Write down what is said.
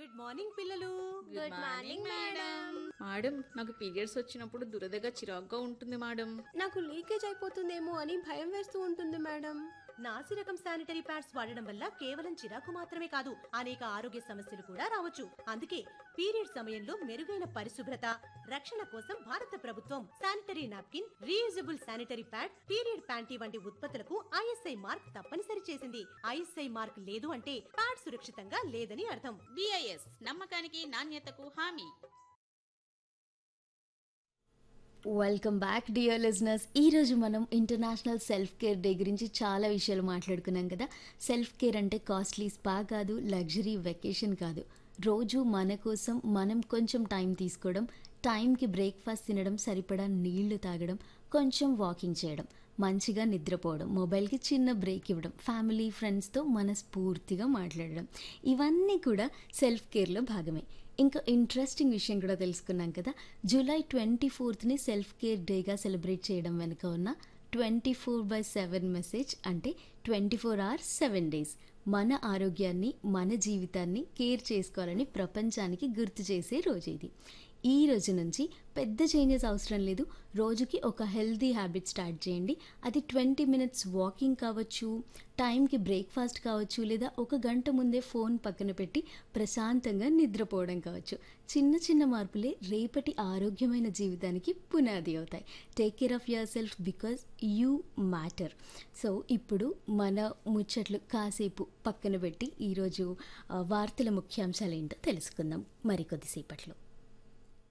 good morning పిల్లలు good morning madam madam నాకు periods వచ్చినప్పుడు దురదగా చిరాగ్గా ఉంటుంది మేడం నాకు లీకేజ్ అయిపోతుందేమో అని భయం వేస్తూ ఉంటుంది మేడం నాసి రకం శానిటరీ ప్యాడ్స్ వాడడం వల్ల కేవలం చిరాకు మాత్రమే కాదు అనేక ఆరోగ్య సమస్యలు కూడా రావచ్చు అందుకే పీరియడ్ సమయంలో మెరుగైన పరిశుభ్రత రక్షణ కోసం భారత ప్రభుత్వం sanitary napkin reusable sanitary pad period panty వంటి ఉత్పత్తులకు ఐఎస్ఐ మార్క్ తప్పనిసరి చేసింది ఐఎస్ఐ మార్క్ లేదు అంటే ప్యాడ్ సురక్షితంగా లేదని అర్థం బిఐఎస్ నమ్మకానికి నాణ్యతకు హామీ వెల్కమ్ బ్యాక్ డియర్ లిజనర్స్ ఈరోజు మనం ఇంటర్నేషనల్ సెల్ఫ్ కేర్ డే గురించి చాలా విషయాలు మాట్లాడుకున్నాం కదా సెల్ఫ్ కేర్ అంటే కాస్ట్లీ స్పా కాదు లగ్జరీ వెకేషన్ కాదు రోజు మన కోసం మనం కొంచెం టైం తీసుకోవడం టైంకి బ్రేక్ఫాస్ట్ తినడం సరిపడా నీళ్లు తాగడం కొంచెం వాకింగ్ చేయడం మంచిగా నిద్రపోవడం మొబైల్కి చిన్న బ్రేక్ ఇవ్వడం ఫ్యామిలీ ఫ్రెండ్స్తో మనస్ఫూర్తిగా మాట్లాడడం ఇవన్నీ కూడా సెల్ఫ్ కేర్లో భాగమే ఇంకా ఇంట్రెస్టింగ్ విషయం కూడా తెలుసుకున్నాం కదా జూలై ట్వంటీ ఫోర్త్ని సెల్ఫ్ కేర్ డేగా సెలబ్రేట్ చేయడం వెనుక ఉన్న twenty four by seven message అంటే twenty four hours seven days మన ఆరోగ్యాన్ని మన జీవితాన్ని కేర్ చేసుకోవాలని ప్రపంచానికి గుర్తు చేసే రోజు ఇది ఈ రోజు నుంచి పెద్ద చేంజెస్ అవసరం లేదు రోజుకి ఒక హెల్తీ హ్యాబిట్ స్టార్ట్ చేయండి అది ట్వంటీ మినిట్స్ వాకింగ్ కావచ్చు టైంకి బ్రేక్ఫాస్ట్ కావచ్చు లేదా ఒక గంట ముందే ఫోన్ పక్కన పెట్టి ప్రశాంతంగా నిద్రపోవడం కావచ్చు చిన్న చిన్న మార్పులే రేపటి ఆరోగ్యమైన జీవితానికి పునాది అవుతాయి take care of yourself because you matter so ఇప్పుడు మన ముచ్చట్లు కాసేపు పక్కన పెట్టి ఈరోజు ఆ, వార్తల ముఖ్యాంశాలు ఏంటో తెలుసుకుందాం మరికొద్దిసేపట్లో